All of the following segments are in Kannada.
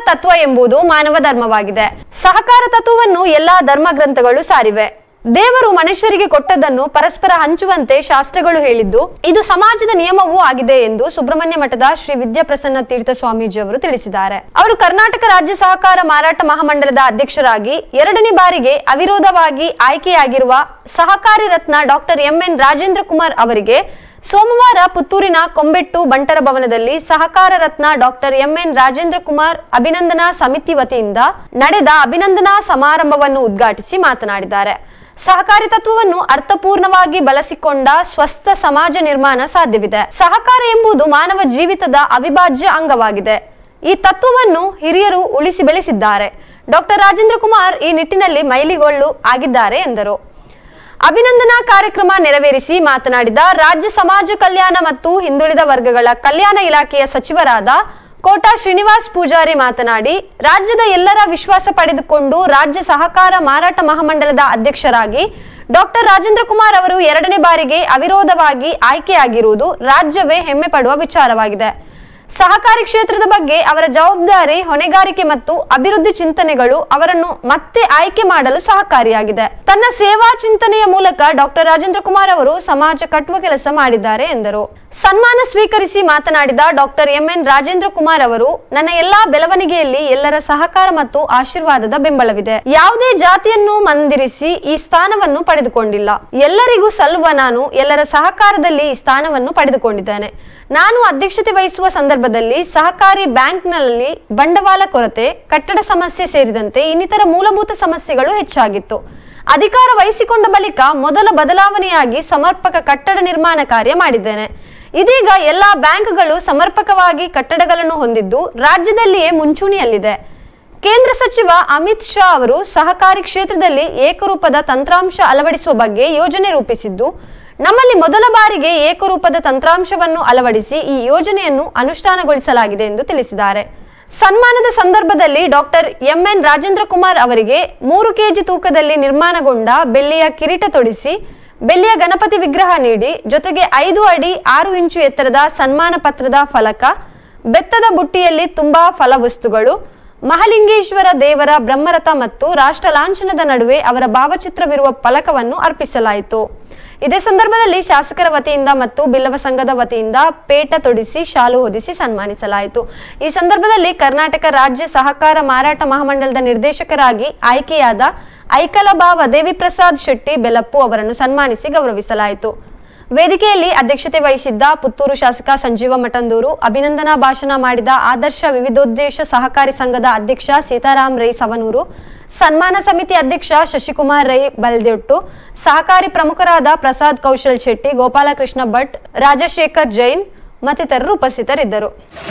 ತತ್ವ ಎಂಬುದು ಮಾನವ ಧರ್ಮವಾಗಿದೆ ಸಹಕಾರ ತತ್ವವನ್ನು ಎಲ್ಲಾ ಧರ್ಮ ಗ್ರಂಥಗಳು ಸಾರಿವೆ ದೇವರು ಮನುಷ್ಯರಿಗೆ ಕೊಟ್ಟದ್ದನ್ನು ಪರಸ್ಪರ ಹಂಚುವಂತೆ ಶಾಸ್ತ್ರಗಳು ಹೇಳಿದ್ದು ಇದು ಸಮಾಜದ ನಿಯಮವೂ ಆಗಿದೆ ಎಂದು ಸುಬ್ರಹ್ಮಣ್ಯ ಮಠದ ಶ್ರೀ ವಿದ್ಯಾಪ್ರಸನ್ನ ತೀರ್ಥ ಸ್ವಾಮೀಜಿ ಅವರು ತಿಳಿಸಿದ್ದಾರೆ ಅವರು ಕರ್ನಾಟಕ ರಾಜ್ಯ ಸಹಕಾರ ಮಾರಾಟ ಮಹಾಮಂಡಲದ ಅಧ್ಯಕ್ಷರಾಗಿ ಎರಡನೇ ಬಾರಿಗೆ ಅವಿರೋಧವಾಗಿ ಆಯ್ಕೆಯಾಗಿರುವ ಸಹಕಾರಿ ರತ್ನ ಡಾಕ್ಟರ್ ಎಂಎನ್ ರಾಜೇಂದ್ರ ಕುಮಾರ್ ಅವರಿಗೆ ಸೋಮವಾರ ಪುತ್ತೂರಿನ ಕೊಂಬೆಟ್ಟು ಬಂಟರ ಭವನದಲ್ಲಿ ಸಹಕಾರ ರತ್ನ ಡಾಕ್ಟರ್ ಎಂಎನ್ ರಾಜೇಂದ್ರ ಕುಮಾರ್ ಅಭಿನಂದನಾ ಸಮಿತಿ ವತಿಯಿಂದ ನಡೆದ ಅಭಿನಂದನಾ ಸಮಾರಂಭವನ್ನು ಉದ್ಘಾಟಿಸಿ ಮಾತನಾಡಿದ್ದಾರೆ ಸಹಕಾರಿ ತತ್ವವನ್ನು ಅರ್ಥಪೂರ್ಣವಾಗಿ ಬಳಸಿಕೊಂಡ ಸ್ವಸ್ಥ ಸಮಾಜ ನಿರ್ಮಾಣ ಸಾಧ್ಯವಿದೆ ಸಹಕಾರ ಎಂಬುದು ಮಾನವ ಜೀವಿತದ ಅವಿಭಾಜ್ಯ ಅಂಗವಾಗಿದೆ ಈ ತತ್ವವನ್ನು ಹಿರಿಯರು ಉಳಿಸಿ ಬೆಳೆಸಿದ್ದಾರೆ ಡಾಕ್ಟರ್ ರಾಜೇಂದ್ರ ಕುಮಾರ್ ಈ ನಿಟ್ಟಿನಲ್ಲಿ ಮೈಲಿಗೊಳ್ಳು ಆಗಿದ್ದಾರೆ ಎಂದರು ಅಭಿನಂದನಾ ಕಾರ್ಯಕ್ರಮ ನೆರವೇರಿಸಿ ಮಾತನಾಡಿದ ರಾಜ್ಯ ಸಮಾಜ ಕಲ್ಯಾಣ ಮತ್ತು ಹಿಂದುಳಿದ ವರ್ಗಗಳ ಕಲ್ಯಾಣ ಇಲಾಖೆಯ ಸಚಿವರಾದ ಕೋಟಾ ಶ್ರೀನಿವಾಸ್ ಪೂಜಾರಿ ಮಾತನಾಡಿ ರಾಜ್ಯದ ಎಲ್ಲರ ವಿಶ್ವಾಸ ಪಡೆದುಕೊಂಡು ರಾಜ್ಯ ಸಹಕಾರ ಮಾರಾಟ ಮಹಾಮಂಡಲದ ಅಧ್ಯಕ್ಷರಾಗಿ ಡಾಕ್ಟರ್ ರಾಜೇಂದ್ರ ಕುಮಾರ್ ಅವರು ಎರಡನೇ ಬಾರಿಗೆ ಅವಿರೋಧವಾಗಿ ಆಯ್ಕೆಯಾಗಿರುವುದು ರಾಜ್ಯವೇ ಹೆಮ್ಮೆ ಪಡುವ ವಿಚಾರವಾಗಿದೆ ಸಹಕಾರಿ ಕ್ಷೇತ್ರದ ಬಗ್ಗೆ ಅವರ ಜವಾಬ್ದಾರಿ ಹೊಣೆಗಾರಿಕೆ ಮತ್ತು ಅಭಿವೃದ್ಧಿ ಚಿಂತನೆಗಳು ಅವರನ್ನು ಮತ್ತೆ ಆಯ್ಕೆ ಮಾಡಲು ಸಹಕಾರಿಯಾಗಿದೆ ತನ್ನ ಸೇವಾ ಚಿಂತನೆಯ ಮೂಲಕ ಡಾಕ್ಟರ್ ರಾಜೇಂದ್ರ ಕುಮಾರ್ ಅವರು ಸಮಾಜ ಕಟ್ಟುವ ಕೆಲಸ ಮಾಡಿದ್ದಾರೆ ಎಂದರು ಸನ್ಮಾನ ಸ್ವೀಕರಿಸಿ ಮಾತನಾಡಿದ ಡಾಕ್ಟರ್ ಎಂಎನ್ ರಾಜೇಂದ್ರ ಕುಮಾರ್ ಅವರು ನನ್ನ ಎಲ್ಲಾ ಬೆಳವಣಿಗೆಯಲ್ಲಿ ಎಲ್ಲರ ಸಹಕಾರ ಮತ್ತು ಆಶೀರ್ವಾದದ ಬೆಂಬಲವಿದೆ ಯಾವುದೇ ಜಾತಿಯನ್ನು ಮಂದಿರಿಸಿ ಈ ಸ್ಥಾನವನ್ನು ಪಡೆದುಕೊಂಡಿಲ್ಲ ಎಲ್ಲರಿಗೂ ಸಲ್ಲುವ ನಾನು ಎಲ್ಲರ ಸಹಕಾರದಲ್ಲಿ ಈ ಸ್ಥಾನವನ್ನು ಪಡೆದುಕೊಂಡಿದ್ದೇನೆ ನಾನು ಅಧ್ಯಕ್ಷತೆ ವಹಿಸುವ ಸಂದರ್ಭದಲ್ಲಿ ಸಹಕಾರಿ ಬ್ಯಾಂಕ್ನಲ್ಲಿ ಬಂಡವಾಳ ಕೊರತೆ ಕಟ್ಟಡ ಸಮಸ್ಯೆ ಸೇರಿದಂತೆ ಇನ್ನಿತರ ಮೂಲಭೂತ ಸಮಸ್ಯೆಗಳು ಹೆಚ್ಚಾಗಿತ್ತು ಅಧಿಕಾರ ವಹಿಸಿಕೊಂಡ ಬಳಿಕ ಮೊದಲ ಬದಲಾವಣೆಯಾಗಿ ಸಮರ್ಪಕ ಕಟ್ಟಡ ನಿರ್ಮಾಣ ಕಾರ್ಯ ಮಾಡಿದ್ದೇನೆ ಇದೀಗ ಎಲ್ಲಾ ಬ್ಯಾಂಕ್ಗಳು ಸಮರ್ಪಕವಾಗಿ ಕಟ್ಟಡಗಳನ್ನು ಹೊಂದಿದ್ದು ರಾಜ್ಯದಲ್ಲಿಯೇ ಮುಂಚೂಣಿಯಲ್ಲಿದೆ ಕೇಂದ್ರ ಸಚಿವ ಅಮಿತ್ ಶಾ ಅವರು ಸಹಕಾರಿ ಕ್ಷೇತ್ರದಲ್ಲಿ ಏಕರೂಪದ ತಂತ್ರಾಂಶ ಅಳವಡಿಸುವ ಬಗ್ಗೆ ಯೋಜನೆ ರೂಪಿಸಿದ್ದು ನಮ್ಮಲ್ಲಿ ಮೊದಲ ಬಾರಿಗೆ ಏಕರೂಪದ ತಂತ್ರಾಂಶವನ್ನು ಅಳವಡಿಸಿ ಈ ಯೋಜನೆಯನ್ನು ಅನುಷ್ಠಾನಗೊಳಿಸಲಾಗಿದೆ ಎಂದು ತಿಳಿಸಿದ್ದಾರೆ ಸನ್ಮಾನದ ಸಂದರ್ಭದಲ್ಲಿ ಡಾಕ್ಟರ್ ಎಂಎನ್ ರಾಜೇಂದ್ರ ಕುಮಾರ್ ಅವರಿಗೆ ಮೂರು ಕೆಜಿ ತೂಕದಲ್ಲಿ ನಿರ್ಮಾಣಗೊಂಡ ಬೆಳ್ಳಿಯ ಕಿರೀಟ ತೊಡಿಸಿ ಬೆಳ್ಳಿಯ ಗಣಪತಿ ವಿಗ್ರಹ ನೀಡಿ ಜೊತೆಗೆ ಐದು ಅಡಿ ಆರು ಇಂಚು ಎತ್ತರದ ಸನ್ಮಾನ ಪತ್ರದ ಫಲಕ ಬೆತ್ತದ ಬುಟ್ಟಿಯಲ್ಲಿ ತುಂಬಾ ಫಲವಸ್ತುಗಳು ಮಹಾಲಿಂಗೇಶ್ವರ ದೇವರ ಬ್ರಹ್ಮರಥ ಮತ್ತು ರಾಷ್ಟ್ರ ಲಾಂಛನದ ನಡುವೆ ಅವರ ಭಾವಚಿತ್ರವಿರುವ ಫಲಕವನ್ನು ಅರ್ಪಿಸಲಾಯಿತು ಇದೇ ಸಂದರ್ಭದಲ್ಲಿ ಶಾಸಕರ ವತಿಯಿಂದ ಮತ್ತು ಬಿಲ್ಲವ ಸಂಘದ ವತಿಯಿಂದ ಪೇಟ ತೊಡಿಸಿ ಶಾಲು ಹೊದಿಸಿ ಸನ್ಮಾನಿಸಲಾಯಿತು ಈ ಸಂದರ್ಭದಲ್ಲಿ ಕರ್ನಾಟಕ ರಾಜ್ಯ ಸಹಕಾರ ಮಾರಾಟ ಮಹಾಮಂಡಲದ ನಿರ್ದೇಶಕರಾಗಿ ಆಯ್ಕೆಯಾದ ಐಕಲಭಾವ ದೇವಿ ಪ್ರಸಾದ್ ಶೆಟ್ಟಿ ಬೆಲಪ್ಪು ಅವರನ್ನು ಸನ್ಮಾನಿಸಿ ಗೌರವಿಸಲಾಯಿತು ವೇದಿಕೆಯಲ್ಲಿ ಅಧ್ಯಕ್ಷತೆ ವಹಿಸಿದ್ದ ಪುತ್ತೂರು ಶಾಸಕ ಸಂಜೀವ ಮಠಂದೂರು ಅಭಿನಂದನಾ ಭಾಷಣ ಮಾಡಿದ ಆದರ್ಶ ವಿವಿಧೋದ್ದೇಶ ಸಹಕಾರಿ ಸಂಘದ ಅಧ್ಯಕ್ಷ ಸೀತಾರಾಮ್ ರೈ ಸವನೂರು ಸನ್ಮಾನ ಸಮಿತಿ ಅಧ್ಯಕ್ಷ ಶಶಿಕುಮಾರ್ ರೈ ಬಲ್ದೆಟ್ಟು ಸಹಕಾರಿ ಪ್ರಮುಖರಾದ ಪ್ರಸಾದ್ ಕೌಶಲ್ ಶೆಟ್ಟಿ ಗೋಪಾಲಕೃಷ್ಣ ಭಟ್ ರಾಜಶೇಖರ್ ಜೈನ್ ಮತ್ತಿತರರು ಉಪಸ್ಥಿತರಿದ್ದರು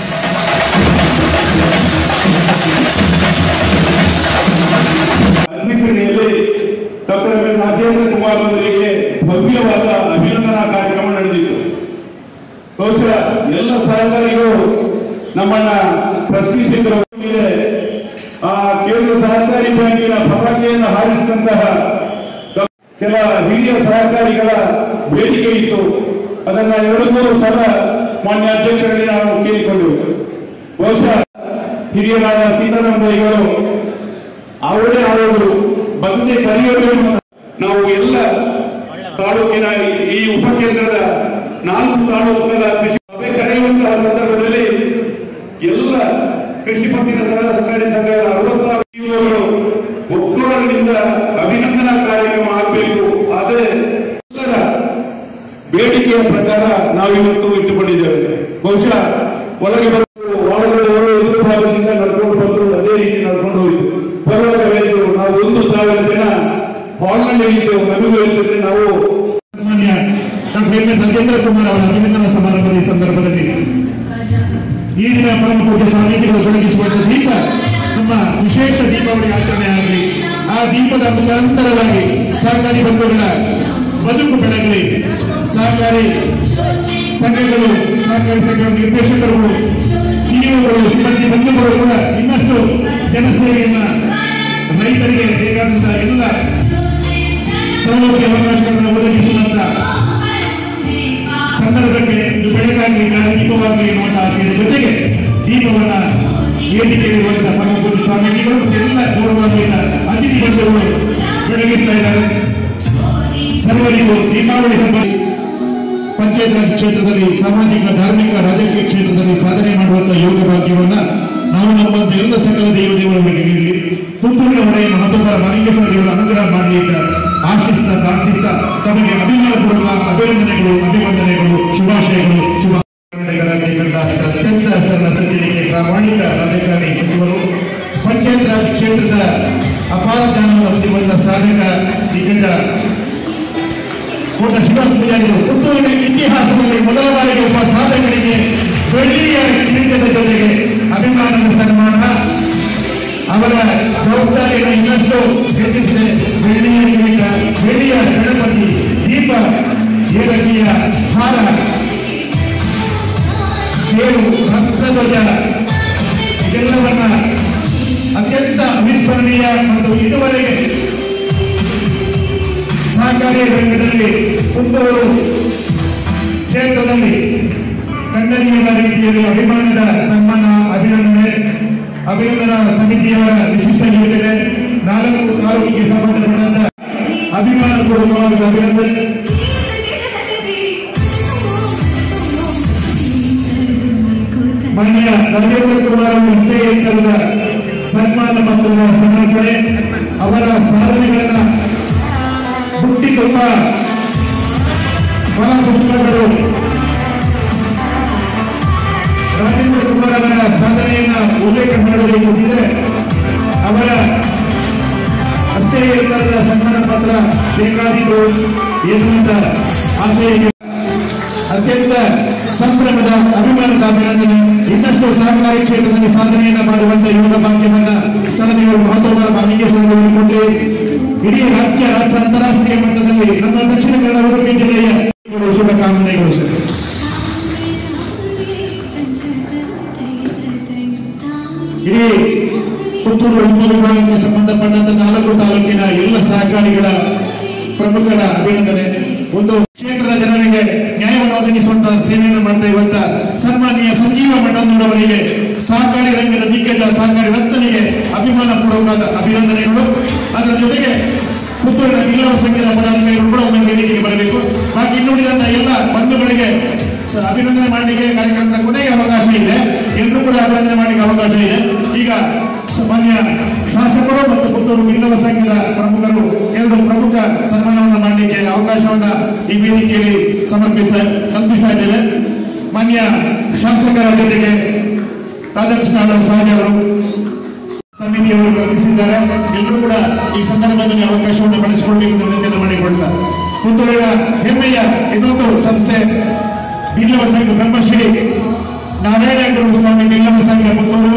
ಅಧ್ಯಕ್ಷತೆಯಲ್ಲಿ doctor M N Rajendra Kumar ಅವರಿಗೆ ಭವ್ಯವಾದ ಅಭಿನಂದನಾ ಕಾರ್ಯಕ್ರಮ ನಡೆದಿತ್ತು ಬಹುಶಃ ಎಲ್ಲ ಸಹಕಾರಿಗಳು ನಮ್ಮನ್ನ ಪ್ರಶ್ನಿಸಿದ್ರು ಮೇಲೆ ಆ ಕೇಂದ್ರ ಸಹಕಾರಿ ಬ್ಯಾಂಕಿನ ಪತಾಕೆಯನ್ನು ಹಾರಿಸಿದಂತಹ ಡಾ- ಕೆಲ ಹಿರಿಯ ಸಹಕಾರಿಗಳ ವೇದಿಕೆ ಇತ್ತು ಅದನ್ನ ಎರಡು ಮೂರು ಸಲ ಮಾನ್ಯ ಅಧ್ಯಕ್ಷರಲ್ಲಿ ನಾವು ಕೇಳಿಕೊಂಡೆವು ಬಹುಶಃ ಹಿರಿಯರಾದ ಸೀತಾರಾಮ ಬೈಗಳು ಅವರೇ ಆಳುವರು ಬಂದೇ ಕರೆಯೋದು ನಾವು ಎಲ್ಲ ತಾಲೂಕಿನ ಈ- ಈ ಉಪಕೇಂದ್ರದ ನಾಲ್ಕು ತಾಲೂಕುಗಳ ಕೃಷಿ ಸಭೆ ಕರೆಯುವಂತಹ ಸಂದರ್ಭದಲ್ಲಿ ಎಲ್ಲ ಕೃಷಿ ಪತ್ತಿನ ಸಹಕಾರಿ ಸಂಘಗಳ ಅರವತ್ತಾರು ಇವುಗಳು ಒಕ್ಕೂಟದಿಂದ ಅಭಿನಂದನಾ ಕಾರ್ಯಕ್ರಮ ಆಗಬೇಕು ಆದರೆ ಎಲ್ಲರ ಬೇಡಿಕೆಯ ಪ್ರಕಾರ ನಾವಿವತ್ತು ಇಟ್ಟುಕೊಂಡಿದ್ದೇವೆ ಬಹುಶಃ ಒಳಗೆ ಬರಲು ವಾಹನಗಳು ಎದುರು ಭಾಗದಿಂದ ನಡ್ಕೊಂಡು ಬಂದು ಅದೇ ರೀತಿ ನಡ್ಕೊಂಡು ಹೋಯಿತು ಬರುವಾಗ ಹೇಳಿದ್ರು ನಾವು ಒಂದು ಸಾವಿರ ಜನ ಹಾಲ್ನಲ್ಲಿ ಇದ್ದೆವು ನಮಗೂ ಹೇಳ್ತಿದ್ರೆ ನಾವು ಮಾನ್ಯ doctor M N Rajendra Kumar ಅವರ ಅಭಿನಂದನಾ ಸಮಾರಂಭದ ಈ ಸಂದರ್ಭದಲ್ಲಿ ಈ ದಿನ ಪರಮ ಪೂಜ್ಯ ಸ್ವಾಮೀಜಿಗಳು ಬೆಳಗಿಸುವಂತ ದೀಪ ನಮ್ಮ ವಿಶೇಷ ದೀಪಾವಳಿ ಆಚರಣೆ ಆಗಲಿ ಆ ದೀಪದ ಮುಖಾಂತರವಾಗಿ ಸಹಕಾರಿ ಬಂಧುಗಳ ಬದುಕು ಬೆಳಗಲಿ ಸಹಕಾರಿ ಸಂಘಗಳು ಸಹಕಾರಿ ಸಂಘಗಳ ನಿರ್ದೇಶಕರುಗಳು ಸಿಇಒಗಳು ಸಿಬ್ಬಂದಿ ಬಂಧುಗಳು ಕೂಡ ಇನ್ನಷ್ಟು ಜನಸೇವೆಯನ್ನ ರೈತರಿಗೆ ಬೇಕಾದಂತಹ ಎಲ್ಲ ಸೌಲಭ್ಯ ಅವಕಾಶಗಳನ್ನು ಒದಗಿಸುವಂತ ಸಂದರ್ಭಕ್ಕೆ ಇದು ಬೆಳಕಾಗಲಿ ಗಾಳಿ ದೀಪವಾಗಲಿ ಎನ್ನುವಂತ ಆಶಯದ ಜೊತೆಗೆ ದೀಪವನ್ನ ವೇದಿಕೆಯಲ್ಲಿರುವಂತಹ ಪರಮಪೂಜ್ಯ ಸ್ವಾಮೀಜಿಗಳು ಮತ್ತು ಎಲ್ಲ ಗೌರವಾನ್ವಿತ ಅತಿಥಿ ಬಂಧುಗಳು ಬೆಳಗಿಸ್ತಾ ಇದ್ದಾರೆ ಸರ್ವರಿಗೂ ದೀಪಾವಳಿ ಹಬ್ಬ ಪಂಚಾಯತ್ ರಾಜ್ ಕ್ಷೇತ್ರದಲ್ಲಿ ಸಾಮಾಜಿಕ ಧಾರ್ಮಿಕ ರಾಜಕೀಯ ಕ್ಷೇತ್ರದಲ್ಲಿ ಸಾಧನೆ ಮಾಡುವಂತಹ ಯೋಗ ಭಾಗ್ಯವನ್ನ ನಾವು ನಮ್ಮಂತ ಎಲ್ಲ ಸಕಲ ದೇವ ದೇವರಿಗೆ ನೀಡಲಿ ತುಂತುರಿನ ಹೊಡೆಯನ್ನು ಮತ್ತೊಬ್ಬರ ಮಲಿಂಗೇಶ್ವರ ದೇವರ ಅನುಗ್ರಹ ಮಾಡಲಿ ಅಂತ ಆಶಿಸ್ತಾ ಪ್ರಾರ್ಥಿಸ್ತಾ ತಮಗೆ ಅಭಿಮಾನಪೂರ್ವಕ ಅಭಿನಂದನೆಗಳು ಅಭಿವಂದನೆಗಳು ಶುಭಾಶಯಗಳು ಶುಭ ಕರ್ನಾಟಕ ರಾಜ್ಯ ಕಂಡ ಅತ್ಯಂತ ಸರಳ ಸಜ್ಜನಿಕೆ ಪ್ರಾಮಾಣಿಕ ರಾಜಕಾರಣಿ ಸಚಿವರು ಪಂಚಾಯತ್ ರಾಜ್ ಕ್ಷೇತ್ರದ ಅಪಾರ ಜ್ಞಾನವನ್ನು ಹೊಂದಿರುವಂತಹ ಸಾಧಕ ದಿಗ್ಗಜ ಕೋಟ ಶಿವರಾಜ್ ಪೂಜಾರಿಗಳು ಪುತ್ತೂರಿನ ಇತಿಹಾಸದಲ್ಲಿ ಮೊದಲ ಬಾರಿಗೆ ಒಬ್ಬ ಸಾಧಕರಿಗೆ ಬೆಳ್ಳಿಯ ಕಿರೀಟದ ಜೊತೆಗೆ ಅಭಿಮಾನದ ಸನ್ಮಾನ ಅವರ ಜವಾಬ್ದಾರಿಯನ್ನು ಇನ್ನಷ್ಟು ಹೆಚ್ಚಿಸಿದೆ ಬೆಳ್ಳಿಯ ಕಿರೀಟ ಬೆಳ್ಳಿಯ ಗಣಪತಿ ದೀಪ ಏರಗಿಯ ಹಾರ ಏಳು ರಕ್ತಧ್ವಜ ಇದೆಲ್ಲವನ್ನ ಅತ್ಯಂತ ಅವಿಸ್ಮರಣೀಯ ಮತ್ತು ಇದುವರೆಗೆ ಸಹಕಾರಿ ರಂಗದಲ್ಲಿ ಕುಂದೂರು ಕ್ಷೇತ್ರದಲ್ಲಿ ಕನ್ನಡಿಗರ ರೀತಿಯಲ್ಲಿ ಅಭಿಮಾನದ ಸನ್ಮಾನ ಅಭಿನಂದನೆ ಅಭಿನಂದನಾ ಸಮಿತಿಯವರ ವಿಶಿಷ್ಟ ಯೋಜನೆ ನಾಲ್ಕು ತಾಲೂಕಿಗೆ ಸಂಬಂಧಪಟ್ಟಂತ ಅಭಿಮಾನಪೂರ್ವಕವಾದ ಅಭಿನಂದನೆ ಮಾನ್ಯ ರಾಜೇಂದ್ರ ಕುಮಾರ್ ಅವರು ಇಷ್ಟೇ ಎತ್ತರದ ಸನ್ಮಾನ ಪತ್ರದ ಸಮರ್ಪಣೆ ಅವರ ಸಾಧನೆಗಳನ್ನ ಹುಟ್ಟಿ ತುಂಬ ಫಲ ಪುಷ್ಪಗಳು ರಾಜೇಂದ್ರ ಕುಮಾರ್ ಅವರ ಸಾಧನೆಯನ್ನ ಉಲ್ಲೇಖ ಮಾಡಬೇಕಿದ್ರೆ ಅವರ ಅಷ್ಟೇ ಎತ್ತರದ ಸನ್ಮಾನ ಪತ್ರ ಬೇಕಾದಿತ್ತು ಎನ್ನುವಂತ ಆಶಯ ಅತ್ಯಂತ ಸಂಭ್ರಮದ ಅಭಿಮಾನದ ಅಭಿನಂದನೆ ಇನ್ನಷ್ಟು ಸಹಕಾರಿ ಕ್ಷೇತ್ರದಲ್ಲಿ ಸಾಧನೆಯನ್ನ ಮಾಡುವಂತ ಯೋಗ ಭಾಗ್ಯವನ್ನ ಸ್ಥಳದವರು ಮಹತ್ವದ ಬಾಲಿಂಗೇಶ್ವರವರು ಕೊಟ್ಟು ಇಡೀ ರಾಜ್ಯ ರಾಷ್ಟ್ರ ಅಂತಾರಾಷ್ಟ್ರೀಯ ಮಟ್ಟದಲ್ಲಿ ನಮ್ಮ ದಕ್ಷಿಣ ಕನ್ನಡ ಉಡುಪಿ ಜಿಲ್ಲೆಯ ಶುಭಕಾಮನೆಗಳು ಸರ್ ಇಡೀ ಪುತ್ತೂರು ಉಪವಿಭಾಗಕ್ಕೆ ಸಂಬಂಧಪಟ್ಟಂತ ನಾಲ್ಕು ತಾಲೂಕಿನ ಎಲ್ಲ ಸಹಕಾರಿಗಳ ಪ್ರಮುಖರ ಅಭಿನಂದನೆ ಒಂದು ಕ್ಷೇತ್ರದ ಜನರಿಗೆ ನ್ಯಾಯವನ್ನು ಒದಗಿಸುವಂತಹ ಸೇವೆಯನ್ನು ಮಾಡ್ತಾ ಇರುವಂತ ಸನ್ಮಾನೀಯ ಸಂಜೀವ ಮಠಂದೂರವರಿಗೆ ಸಹಕಾರಿ ರಂಗದ ದಿಗ್ಗಜ ಸಹಕಾರಿ ರತ್ನನಿಗೆ ಅಭಿಮಾನ ಪೂರ್ವಕವಾದ ಅಭಿನಂದನೆಗಳು ಅದರ ಜೊತೆಗೆ ಪುತ್ತೂರಿನ ಜಿಲ್ಲಾ ಸಂಘದ ಪದಾಧಿಕಾರಿಗಳು ಕೂಡ ಒಮ್ಮೆ ವೇದಿಕೆಗೆ ಬರಬೇಕು ಬಾಕಿ ಇನ್ನುಳಿದಂತ ಎಲ್ಲ ಬಂಧುಗಳಿಗೆ ಸ- ಅಭಿನಂದನೆ ಮಾಡಲಿಕ್ಕೆ ಕಾರ್ಯಕ್ರಮದ ಕೊನೆಗೆ ಅವಕಾಶ ಇದೆ ಎಲ್ಲರೂ ಕೂಡ ಅಭಿನಂದನೆ ಮಾಡಲಿಕ್ಕೆ ಅವಕಾಶ ಇದೆ ಈಗ ಸ- ಮಾನ್ಯ ಶಾಸಕರು ಮತ್ತು ಪುತ್ತೂರು ಮಿಲ್ಲವ ಸಂಘದ ಪ್ರಮುಖರು ಎರಡು ಪ್ರಮುಖ ಸನ್ಮಾನವನ್ನು ಮಾಡಲಿಕ್ಕೆ ಅವಕಾಶವನ್ನ ಈ ವೇದಿಕೆಯಲ್ಲಿ ಸಮರ್ಪಿಸ್ತಾ ಕಲ್ಪಿಸ್ತಾ ಇದ್ದೇವೆ ಮಾನ್ಯ ಶಾಸಕರ ಜೊತೆಗೆ ರಾಧಾಕೃಷ್ಣ ಸಹಜ ಅವರು ಸಮಿತಿಯವರು ಕಲ್ಪಿಸಿದ್ದಾರೆ ಎಲ್ಲರೂ ಕೂಡ ಈ ಸಂದರ್ಭದಲ್ಲಿ ಅವಕಾಶವನ್ನು ಬಳಸಿಕೊಳ್ಳಬೇಕು ಎಂದು ವಿನಂತಿಯನ್ನು ಮಾಡಿಕೊಳ್ತಾರೆ ಪುತ್ತೂರಿನ ಹೆಮ್ಮೆಯ ಇನ್ನೊಂದು ಸಂಸ್ಥೆ ಬಿಲ್ಲವ ಸಂಘ ಬ್ರಹ್ಮಶ್ರೀ ನಾರಾಯಣ ಗುರು ಸ್ವಾಮಿ ಬಿಲ್ಲವ ಸಂಘ ಪುತ್ತೂರು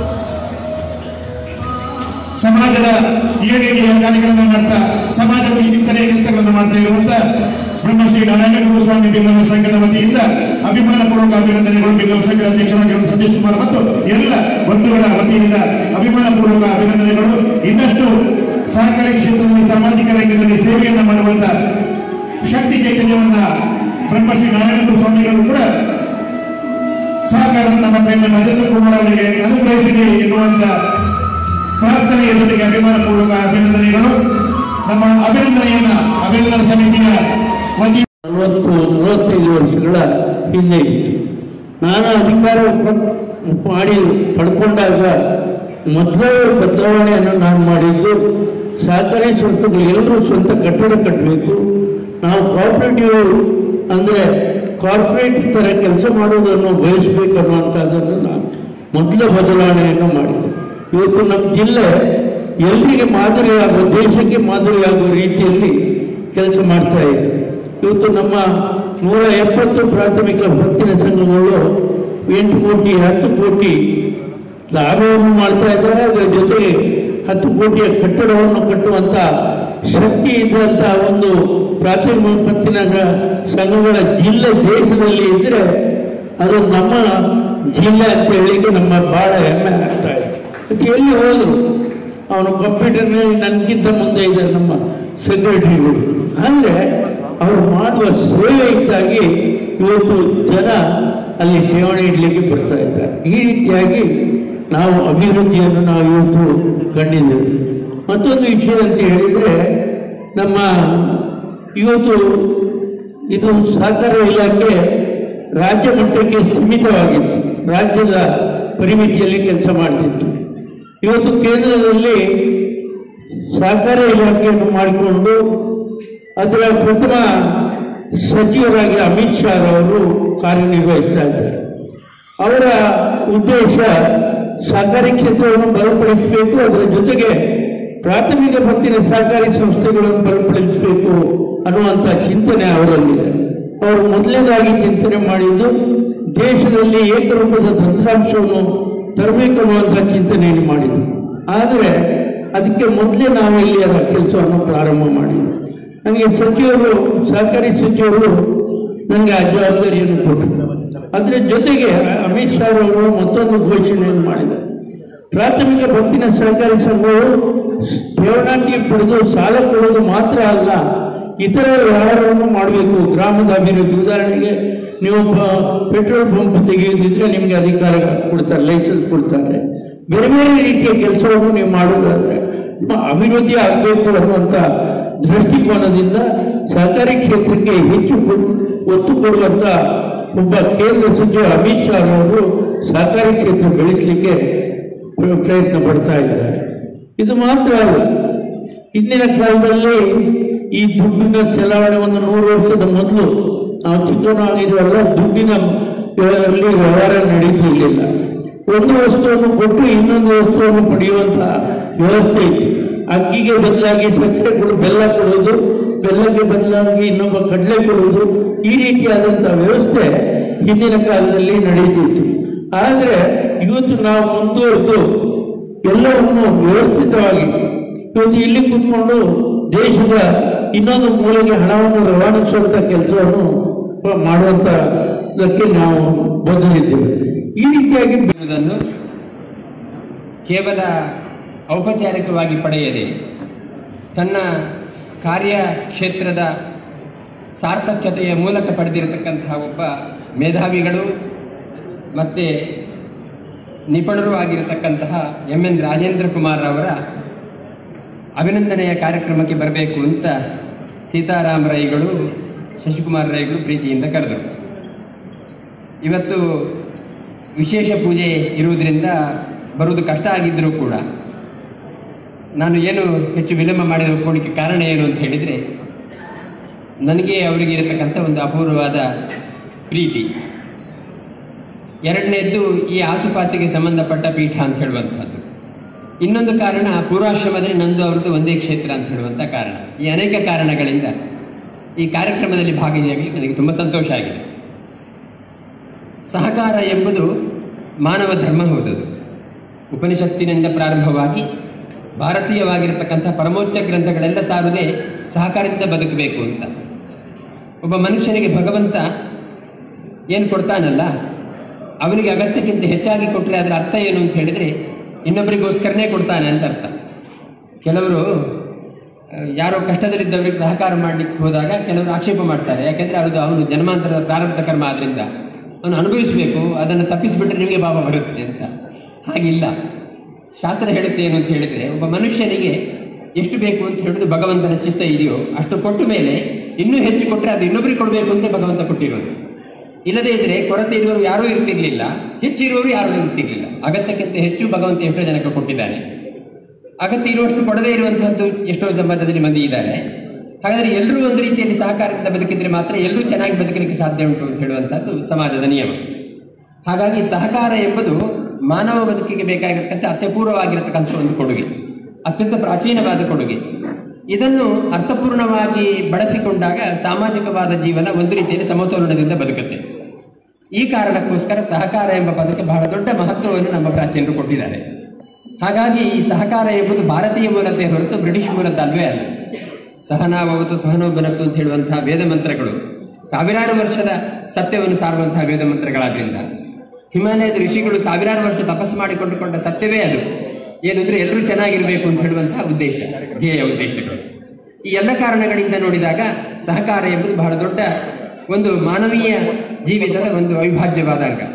ಸಮಾಜದ ಏಳಿಗೆಯ ಕಾರ್ಯಗಳನ್ನು ಮಾಡ್ತಾ ಸಮಾಜಮುಖಿ ಚಿಂತನೆಯ ಕೆಲಸಗಳನ್ನು ಮಾಡ್ತಾ ಇರುವಂತ ಬ್ರಹ್ಮಶ್ರೀ ನಾರಾಯಣ ಗುರು ಸ್ವಾಮಿ ಬಿಲ್ಲವ ಸಂಘದ ವತಿಯಿಂದ ಅಭಿಮಾನಪೂರ್ವಕ ಅಭಿನಂದನೆಗಳು ಬಿಲ್ಲವ ಸಂಘದ ಅಧ್ಯಕ್ಷರಾಗಿರುವ ಸತೀಶ್ ಕುಮಾರ್ ಮತ್ತು ಎಲ್ಲ ಬಂಧುಗಳ ವತಿಯಿಂದ ಅಭಿಮಾನಪೂರ್ವಕ ಅಭಿನಂದನೆಗಳು ಇನ್ನಷ್ಟು ಸಹಕಾರಿ ಕ್ಷೇತ್ರದಲ್ಲಿ ಸಾಮಾಜಿಕ ರಂಗದಲ್ಲಿ ಸೇವೆಯನ್ನು ಮಾಡುವಂತ ಶಕ್ತಿ ಚೈತನ್ಯವನ್ನ ಬ್ರಹ್ಮಶ್ರೀ ನಾರಾಯಣ ಗುರು ಸ್ವಾಮಿಗಳು ಕೂಡ ಸಹಕಾರ ನಮ್ಮ ಪ್ರೇಮ ರಾಜೇಂದ್ರ ಕುಮಾರ್ ಅವರಿಗೆ ಅನುಗ್ರಹಿಸಲಿ ಎನ್ನುವಂತ ಪ್ರಾರ್ಥನೆಯ ಜೊತೆಗೆ ಅಭಿಮಾನಪೂರ್ವಕ ಅಭಿನಂದನೆಗಳು ನಮ್ಮ ಅಭಿನಂದನೆಯನ್ನ ಅಭಿನಂದನಾ ಸಮಿತಿಯ ವತಿ ನಲವತ್ತು ನಲವತ್ತೈದು ವರ್ಷಗಳ ಹಿಂದೆ ಇತ್ತು ನಾನು ಅಧಿಕಾರ ಪ- ಮಾಡಿ ಪಡ್ಕೊಂಡಾಗ ಮೊದಲೇ ಬದಲಾವಣೆಯನ್ನು ನಾನು ಮಾಡಿದ್ದು ಸಹಕಾರಿ ಸಂಸ್ಥೆಗಳು ಎಲ್ಲರೂ ಸ್ವಂತ ಕಟ್ಟಡ ಕಟ್ಟಬೇಕು ನಾವು ಕೋಆಪರೇಟಿವ್ ಅಂದರೆ ಕಾರ್ಪೊರೇಟ್ ಥರ ಕೆಲಸ ಮಾಡುವುದನ್ನು ಬಯಸಬೇಕು ಅನ್ನುವಂಥದ್ದನ್ನು ನಾನು ಮೊದಲ ಬದಲಾವಣೆಯನ್ನು ಮಾಡಿದೆ ಇವತ್ತು ನಮ್ಮ ಜಿಲ್ಲೆ ಎಲ್ರಿಗೆ ಮಾದರಿಯಾಗುವ ದೇಶಕ್ಕೆ ಮಾದರಿಯಾಗುವ ರೀತಿಯಲ್ಲಿ ಕೆಲಸ ಮಾಡ್ತಾ ಇದೆ ಇವತ್ತು ನಮ್ಮ ನೂರ ಎಪ್ಪತ್ತು ಪ್ರಾಥಮಿಕ ಭಕ್ತಿನ ಸಂಘಗಳು ಎಂಟು ಕೋಟಿ ಹತ್ತು ಕೋಟಿ ಲಾಭವನ್ನು ಮಾಡ್ತಾ ಇದ್ದಾರೆ ಅದರ ಜೊತೆಗೆ ಹತ್ತು ಕೋಟಿಯ ಕಟ್ಟಡವನ್ನು ಕಟ್ಟುವಂಥ ಶಕ್ತಿ ಇದ್ದಂಥ ಒಂದು ಪ್ರಾಥಮಿಕ ಭಕ್ತಿನ ಸಂಘಗಳ ಜಿಲ್ಲೆ ದೇಶದಲ್ಲಿ ಇದ್ದರೆ ಅದು ನಮ್ಮ ಜಿಲ್ಲೆ ಅಂತ ಹೇಳಿಕ್ಕೆ ನಮ್ಮ ಬಹಳ ಹೆಮ್ಮೆ ಆಗ್ತಾ ಇದೆ ಮತ್ತೆ ಎಲ್ಲಿ ಹೋದ್ರು ಅವನು ಕಂಪ್ಯೂಟರ್ನಲ್ಲಿ ನನಗಿಂತ ಮುಂದೆ ಇದ್ದಾರೆ ನಮ್ಮ ಸೆಕ್ರೆಟರಿಗಳು ಅಂದರೆ ಅವರು ಮಾಡುವ ಸೇವೆಯಿಂದಾಗಿ ಇವತ್ತು ಜನ ಅಲ್ಲಿ ಠೇವಣಿ ಇಡಲಿಕ್ಕೆ ಬರ್ತಾ ಇದ್ದಾರೆ ಈ ರೀತಿಯಾಗಿ ನಾವು ಅಭಿವೃದ್ಧಿಯನ್ನು ನಾವು ಇವತ್ತು ಕಂಡಿದ್ದೇವೆ ಮತ್ತೊಂದು ವಿಷಯ ಅಂತ ಹೇಳಿದರೆ ನಮ್ಮ ಇವತ್ತು ಇದು ಸಹಕಾರ ಇಲಾಖೆ ರಾಜ್ಯ ಮಟ್ಟಕ್ಕೆ ಸೀಮಿತವಾಗಿತ್ತು ರಾಜ್ಯದ ಪರಿಮಿತಿಯಲ್ಲಿ ಕೆಲಸ ಮಾಡ್ತಿತ್ತು ಇವತ್ತು ಕೇಂದ್ರದಲ್ಲಿ ಸಹಕಾರ ಇಲಾಖೆಯನ್ನು ಮಾಡಿಕೊಂಡು ಅದರ ಪ್ರಥಮ ಸಚಿವರಾಗಿ ಅಮಿತ್ ಶಾ ಅವರು ಕಾರ್ಯನಿರ್ವಹಿಸ್ತಾ ಇದ್ದಾರೆ ಅವರ ಉದ್ದೇಶ ಸಹಕಾರಿ ಕ್ಷೇತ್ರವನ್ನು ಬಲಪಡಿಸಬೇಕು ಅದರ ಜೊತೆಗೆ ಪ್ರಾಥಮಿಕ ಪತ್ತಿನ ಸಹಕಾರಿ ಸಂಸ್ಥೆಗಳನ್ನು ಬಲಪಡಿಸಬೇಕು ಅನ್ನುವಂಥ ಚಿಂತನೆ ಅವರಲ್ಲಿದೆ ಅವರು ಮೊದಲನೇದಾಗಿ ಚಿಂತನೆ ಮಾಡಿದ್ದು ದೇಶದಲ್ಲಿ ಏಕರೂಪದ ತಂತ್ರಾಂಶವನ್ನು ತರಬೇಕು ಅನ್ನುವಂಥ ಚಿಂತನೆಯನ್ನು ಮಾಡಿದರು ಆದರೆ ಅದಕ್ಕೆ ಮೊದಲೇ ನಾವು ಇಲ್ಲಿ ಅದರ ಕೆಲಸವನ್ನು ಪ್ರಾರಂಭ ಮಾಡಿದ್ವಿ ನನಗೆ ಸಚಿವರು ಸಹಕಾರಿ ಸಚಿವರು ನನಗೆ ಆ ಜವಾಬ್ದಾರಿಯನ್ನು ಕೊಟ್ಟರು ಅದರ ಜೊತೆಗೆ ಅಮಿತ್ ಶಾ ಅವರು ಮತ್ತೊಂದು ಘೋಷಣೆಯನ್ನು ಮಾಡಿದ್ದಾರೆ ಪ್ರಾಥಮಿಕ ಭಕ್ತಿನ ಸಹಕಾರಿ ಸಂಘಗಳು ಠೇವಣಾಟಿ ಪಡೆದು ಸಾಲ ಕೊಡೋದು ಮಾತ್ರ ಅಲ್ಲ ಇತರ ವ್ಯವಹಾರವನ್ನು ಮಾಡಬೇಕು ಗ್ರಾಮದ ಅಭಿವೃದ್ಧಿ ಉದಾಹರಣೆಗೆ ನೀವು ಪ- ಪೆಟ್ರೋಲ್ ಪಂಪ್ ತೆಗೆಯುವುದಿದ್ರೆ ನಿಮಗೆ ಅಧಿಕಾರ ಕೊಡ್ತಾರೆ ಲೈಸೆನ್ಸ್ ಕೊಡ್ತಾರೆ ಬೇರೆ ಬೇರೆ ರೀತಿಯ ಕೆಲಸವನ್ನು ನೀವು ಮಾಡೋದಾದ್ರೆ ನಿಮ್ಮ ಅಭಿವೃದ್ಧಿ ಆಗಬೇಕು ಅನ್ನುವಂಥ ದೃಷ್ಟಿಕೋನದಿಂದ ಸಹಕಾರಿ ಕ್ಷೇತ್ರಕ್ಕೆ ಹೆಚ್ಚು ಕೊ- ಒತ್ತು ಕೊಡುವಂತ ಒಬ್ಬ ಕೇಂದ್ರ ಸಚಿವ ಅಮಿತ್ ಶಾ ಅವರು ಸಹಕಾರಿ ಕ್ಷೇತ್ರ ಬೆಳೆಸಲಿಕ್ಕೆ ಪ್ರ- ಪ್ರಯತ್ನ ಪಡ್ತಾ ಇದ್ದಾರೆ ಇದು ಮಾತ್ರ ಅಲ್ಲ ಹಿಂದಿನ ಕಾಲದಲ್ಲಿ ಈ ದುಡ್ಡಿನ ಚಲಾವಣೆ ಒಂದು ನೂರು ವರ್ಷದ ಮೊದಲು ನಾವು ಚಿಕ್ಕವನಾಗಿರುವಲ್ಲ ದುಡ್ಡಿನ ವ್ಯವಹಾರದಲ್ಲಿ ವ್ಯವಹಾರ ನಡೀತಿರ್ಲಿಲ್ಲ ಒಂದು ವಸ್ತುವನ್ನು ಕೊಟ್ಟು ಇನ್ನೊಂದು ವಸ್ತುವನ್ನು ಪಡೆಯುವಂತಹ ವ್ಯವಸ್ಥೆ ಇತ್ತು ಅಕ್ಕಿಗೆ ಬದಲಾಗಿ ಸಕ್ಕರೆ ಕೊಡು ಬೆಲ್ಲ ಕೊಡೋದು ಬೆಲ್ಲಕ್ಕೆ ಬದಲಾಗಿ ಇನ್ನೊಬ್ಬ ಕಡಲೆ ಕೊಡುವುದು ಈ ರೀತಿಯಾದಂತಹ ವ್ಯವಸ್ಥೆ ಹಿಂದಿನ ಕಾಲದಲ್ಲಿ ನಡೀತಿತ್ತು ಆದರೆ ಇವತ್ತು ನಾವು ಮುಂದುವರೆದು ಎಲ್ಲವನ್ನು ವ್ಯವಸ್ಥಿತವಾಗಿ ಇವತ್ತು ಇಲ್ಲಿ ಕೂತ್ಕೊಂಡು ದೇಶದ ಇನ್ನೊಂದು ಮೂಲೆಗೆ ಹಣವನ್ನು ರವಾನಿಸುವಂತ ಕೆಲಸವನ್ನು ಮಾಡುವಂತದಕ್ಕೆ ನಾವು ಬದಲಿದ್ದೇವೆ ಈ ರೀತಿಯಾಗಿ ಎನ್ನುವುದನ್ನು ಕೇವಲ ಔಪಚಾರಿಕವಾಗಿ ಪಡೆಯದೆ ತನ್ನ ಕಾರ್ಯಕ್ಷೇತ್ರದ ಸಾರ್ಥಕ್ಯತೆಯ ಮೂಲಕ ಪಡೆದಿರತಕ್ಕಂತಹ ಒಬ್ಬ ಮೇಧಾವಿಗಳು ಮತ್ತು ನಿಪುಣರು ಆಗಿರತಕ್ಕಂತಹ ಎಂ ಎನ್ ರಾಜೇಂದ್ರ ಕುಮಾರ್ ಅವರ ಅಭಿನಂದನೆಯ ಕಾರ್ಯಕ್ರಮಕ್ಕೆ ಬರಬೇಕು ಅಂತ ಸೀತಾರಾಮ ರೈಗಳು ಶಶಿಕುಮಾರ್ ರೈಗಳು ಪ್ರೀತಿಯಿಂದ ಕರೆದರು ಇವತ್ತು ವಿಶೇಷ ಪೂಜೆ ಇರುವುದರಿಂದ ಬರುವುದು ಕಷ್ಟ ಆಗಿದ್ದರೂ ಕೂಡ ನಾನು ಏನು ಹೆಚ್ಚು ವಿಳಂಬ ಮಾಡಿದ ಒಪ್ಕೊಳ್ಳಿಕ್ಕೆ ಕಾರಣ ಏನು ಅಂತ ಹೇಳಿದರೆ ನನಗೆ ಅವರಿಗೆ ಇರತಕ್ಕಂಥ ಒಂದು ಅಪೂರ್ವವಾದ ಪ್ರೀತಿ ಎರಡನೇದ್ದು ಈ ಆಸುಪಾಸಿಗೆ ಸಂಬಂಧಪಟ್ಟ ಪೀಠ ಅಂತ ಹೇಳುವಂಥದ್ದು ಇನ್ನೊಂದು ಕಾರಣ ಪೂರ್ವಾಶ್ರಮದಲ್ಲಿ ನಂದು ಅವ್ರದ್ದು ಒಂದೇ ಕ್ಷೇತ್ರ ಅಂತ ಹೇಳುವಂಥ ಕಾರಣ ಈ ಅನೇಕ ಕಾರಣಗಳಿಂದ ಈ ಕಾರ್ಯಕ್ರಮದಲ್ಲಿ ಭಾಗಿಯಾಗಿ ನನಗೆ ತುಂಬ ಸಂತೋಷ ಆಗಿದೆ ಸಹಕಾರ ಎಂಬುದು ಮಾನವ ಧರ್ಮ ಹೌದದು ಉಪನಿಷತ್ತಿನಿಂದ ಪ್ರಾರಂಭವಾಗಿ ಭಾರತೀಯವಾಗಿರತಕ್ಕಂಥ ಪರಮೋಚ್ಚ ಗ್ರಂಥಗಳೆಲ್ಲ ಸಾರುವುದೇ ಸಹಕಾರದಿಂದ ಬದುಕಬೇಕು ಅಂತ ಒಬ್ಬ ಮನುಷ್ಯನಿಗೆ ಭಗವಂತ ಏನು ಕೊಡ್ತಾನಲ್ಲ ಅವನಿಗೆ ಅಗತ್ಯಕ್ಕಿಂತ ಹೆಚ್ಚಾಗಿ ಕೊಟ್ಟರೆ ಅದರ ಅರ್ಥ ಏನು ಅಂತ ಹೇಳಿದರೆ ಇನ್ನೊಬ್ಬರಿಗೋಸ್ಕರನೇ ಕೊಡ್ತಾನೆ ಅಂತ ಅರ್ಥ ಕೆಲವರು ಆ, ಯಾರೋ ಕಷ್ಟದಲ್ಲಿದ್ದವರಿಗೆ ಸಹಕಾರ ಮಾಡಲಿಕ್ಕೆ ಹೋದಾಗ ಕೆಲವರು ಆಕ್ಷೇಪ ಮಾಡ್ತಾರೆ ಯಾಕೆಂದರೆ ಅದು ಅವನು ಜನ್ಮಾಂತರದ ಪ್ರಾರಬ್ಧ ಕರ್ಮ ಆದ್ರಿಂದ ಅವನು ಅನುಭವಿಸಬೇಕು ಅದನ್ನು ತಪ್ಪಿಸಿಬಿಟ್ರೆ ನಿಮಗೆ ಭಾವ ಬರುತ್ತೆ ಅಂತ ಹಾಗಿಲ್ಲ ಶಾಸ್ತ್ರ ಹೇಳುತ್ತೆ ಏನು ಅಂತ ಹೇಳಿದರೆ ಒಬ್ಬ ಮನುಷ್ಯನಿಗೆ ಎಷ್ಟು ಬೇಕು ಅಂತ ಹೇಳಿದ್ರೆ ಭಗವಂತನ ಚಿತ್ತ ಇದೆಯೋ ಅಷ್ಟು ಕೊಟ್ಟ ಮೇಲೆ ಇನ್ನೂ ಹೆಚ್ಚು ಕೊಟ್ಟರೆ ಅದು ಇನ್ನೊಬ್ಬರಿಗೆ ಕೊಡಬೇಕು ಅಂತ ಭಗವಂತ ಕೊಟ್ಟಿರೋದು ಇಲ್ಲದೇ ಇದ್ರೆ ಕೊರತೆ ಇರುವವರು ಯಾರೂ ಇರ್ತಿರ್ಲಿಲ್ಲ ಹೆಚ್ಚು ಇರುವವರು ಯಾರೂ ಇರ್ತಿರ್ಲಿಲ್ಲ ಅಗತ್ಯಕ್ಕಿಂತ ಹೆಚ್ಚು ಭಗವಂತ ಎಷ್ಟೋ ಜನಕ್ಕೆ ಕೊಟ್ಟಿದ್ದಾನೆ ಅಗತ್ಯ ಇರುವಷ್ಟು ಕೊಡದೇ ಇರುವಂತಹದ್ದು ಎಷ್ಟೋ ಸಮಾಜದಲ್ಲಿ ಮಂದಿ ಇದ್ದಾರೆ ಹಾಗಾದ್ರೆ ಎಲ್ಲರೂ ಒಂದು ರೀತಿಯಲ್ಲಿ ಸಹಕಾರದಿಂದ ಬದುಕಿದ್ರೆ ಮಾತ್ರ ಎಲ್ಲರೂ ಚೆನ್ನಾಗಿ ಬದುಕಲಿಕ್ಕೆ ಸಾಧ್ಯ ಉಂಟು ಅಂತ ಹೇಳುವಂತಹದ್ದು ಸಮಾಜದ ನಿಯಮ ಹಾಗಾಗಿ ಸಹಕಾರ ಎಂಬುದು ಮಾನವ ಬದುಕಿಗೆ ಬೇಕಾಗಿರ್ತಕ್ಕಂಥ ಅತ್ಯಪೂರ್ವವಾಗಿರತಕ್ಕಂಥ ಒಂದು ಕೊಡುಗೆ ಅತ್ಯಂತ ಪ್ರಾಚೀನವಾದ ಕೊಡುಗೆ ಇದನ್ನು ಅರ್ಥಪೂರ್ಣವಾಗಿ ಬಳಸಿಕೊಂಡಾಗ ಸಾಮಾಜಿಕವಾದ ಜೀವನ ಒಂದು ರೀತಿಯಲ್ಲಿ ಸಮತೋಲನದಿಂದ ಬದುಕುತ್ತೆ ಈ ಕಾರಣಕ್ಕೋಸ್ಕರ ಸಹಕಾರ ಎಂಬ ಪದಕ್ಕೆ ಬಹಳ ದೊಡ್ಡ ಮಹತ್ವವನ್ನು ನಮ್ಮ ಪ್ರಾಚೀನರು ಕೊಟ್ಟಿದ್ದಾರೆ ಹಾಗಾಗಿ ಈ ಸಹಕಾರ ಎಂಬುದು ಭಾರತೀಯ ಮೂಲತೆ ಹೊರತು ಬ್ರಿಟಿಷ್ ಮೂಲದ ಅಲ್ವೇ ಅಲ್ಲ ಸಹನಾವತು ಸಹನೋಬನತ್ತು ಅಂತ ಹೇಳುವಂತಹ ವೇದ ಮಂತ್ರಗಳು ಸಾವಿರಾರು ವರ್ಷದ ಸತ್ಯವನ್ನು ಸಾರುವಂತಹ ವೇದ ಮಂತ್ರಗಳಾದ್ರಿಂದ ಹಿಮಾಲಯದ ಋಷಿಗಳು ಸಾವಿರಾರು ವರ್ಷ ತಪಸ್ಸು ಮಾಡಿಕೊಂಡುಕೊಂಡ ಸತ್ಯವೇ ಅದು ಏನಂದ್ರೆ ಎಲ್ಲರೂ ಚೆನ್ನಾಗಿರ್ಬೇಕು ಅಂತ ಹೇಳುವಂತಹ ಉದ್ದೇಶ ಧ್ಯೇಯ ಉದ್ದೇಶಗಳು ಈ ಎಲ್ಲ ಕಾರಣಗಳಿಂದ ನೋಡಿದಾಗ ಸಹಕಾರ ಎಂಬುದು ಬಹಳ ದೊಡ್ಡ ಒಂದು ಮಾನವೀಯ ಜೀವಿತದ ಒಂದು ಅವಿಭಾಜ್ಯವಾದ ಅಂಗ